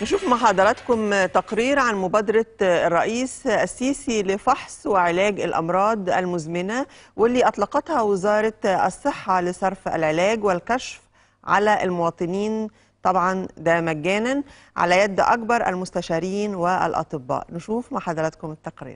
نشوف مع حضراتكم تقرير عن مبادرة الرئيس السيسي لفحص وعلاج الأمراض المزمنة واللي أطلقتها وزارة الصحة لصرف العلاج والكشف على المواطنين طبعا ده مجانا على يد أكبر المستشارين والأطباء نشوف مع حضراتكم التقرير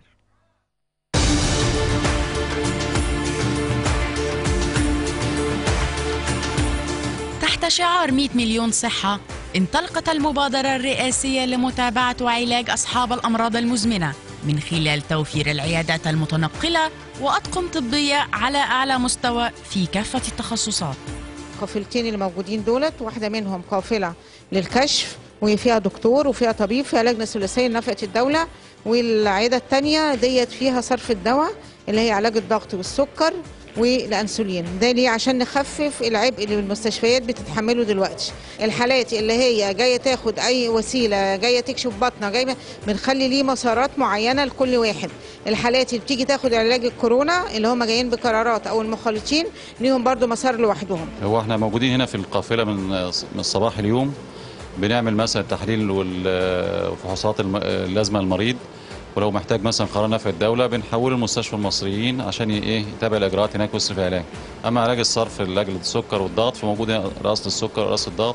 تحت شعار 100 مليون صحة انطلقت المبادرة الرئاسية لمتابعة وعلاج أصحاب الأمراض المزمنة من خلال توفير العيادات المتنقلة وأطقم طبية على أعلى مستوى في كافة التخصصات قافلتين اللي موجودين دولت واحدة منهم قافلة للكشف وفيها دكتور وفيها طبيب فيها لجنة ثلاثية لنفقة الدولة والعيادة التانية ديت فيها صرف الدواء اللي هي علاج الضغط والسكر والانسولين ده ليه عشان نخفف العبء اللي المستشفيات بتتحمله دلوقتي الحالات اللي هي جايه تاخد اي وسيله جايه تكشف بطنه جايه بنخلي ليه مسارات معينه لكل واحد الحالات اللي بتيجي تاخد علاج الكورونا اللي هم جايين بقرارات او المخالطين ليهم برضو مسار لوحدهم هو احنا موجودين هنا في القافله من من صباح اليوم بنعمل مثلا التحليل والفحوصات الم- اللازمه للمريض ولو محتاج مثلا قرار نفع الدوله بنحوله لمستشفى المصريين عشان ي- ايه يتابع الاجراءات هناك ويصرف علاج اما علاج الصرف لاجل السكر والضغط فموجود هنا رئاسه السكر ورئاسه الضغط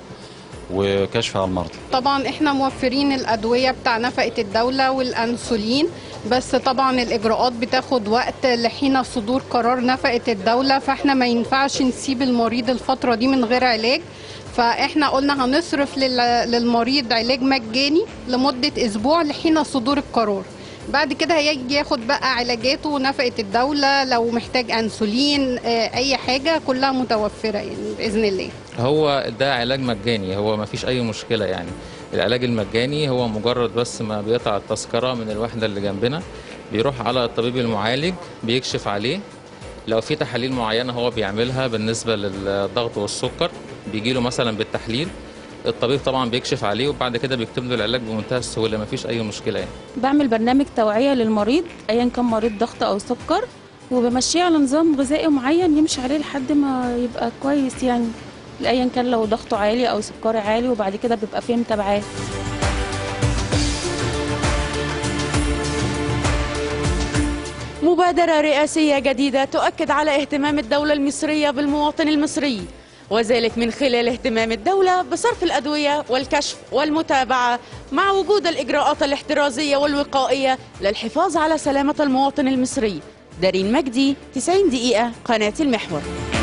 وكشف على المرضى طبعا احنا موفرين الادويه بتاع نفقه الدوله والانسولين بس طبعا الاجراءات بتاخد وقت لحين صدور قرار نفقه الدوله فاحنا ما ينفعش نسيب المريض الفتره دي من غير علاج فاحنا قلنا هنصرف لل- للمريض علاج مجاني لمده اسبوع لحين صدور القرار بعد كده هيجي ياخد بقى علاجاته ونفقه الدوله لو محتاج انسولين آه، اي حاجه كلها متوفره يعني باذن الله هو ده علاج مجاني هو ما فيش اي مشكله يعني العلاج المجاني هو مجرد بس ما بيقطع التذكره من الوحده اللي جنبنا بيروح على الطبيب المعالج بيكشف عليه لو في تحاليل معينه هو بيعملها بالنسبه للضغط والسكر بيجي له مثلا بالتحليل الطبيب طبعا بيكشف عليه وبعد كده بيكتب له العلاج بمنتهى السهوله ما فيش اي مشكله يعني بعمل برنامج توعية للمريض أيا كان مريض ضغط أو سكر وبمشيه على نظام غذائي معين يمشي عليه لحد ما يبقى كويس يعني أيا كان لو ضغطه عالي أو سكره عالي وبعد كده بيبقى فيه متابعات مبادرة رئاسية جديدة تؤكد على اهتمام الدولة المصرية بالمواطن المصري وذلك من خلال اهتمام الدولة بصرف الأدوية والكشف والمتابعة مع وجود الإجراءات الاحترازية والوقائية للحفاظ على سلامة المواطن المصري دارين مجدي 90 دقيقة قناة المحور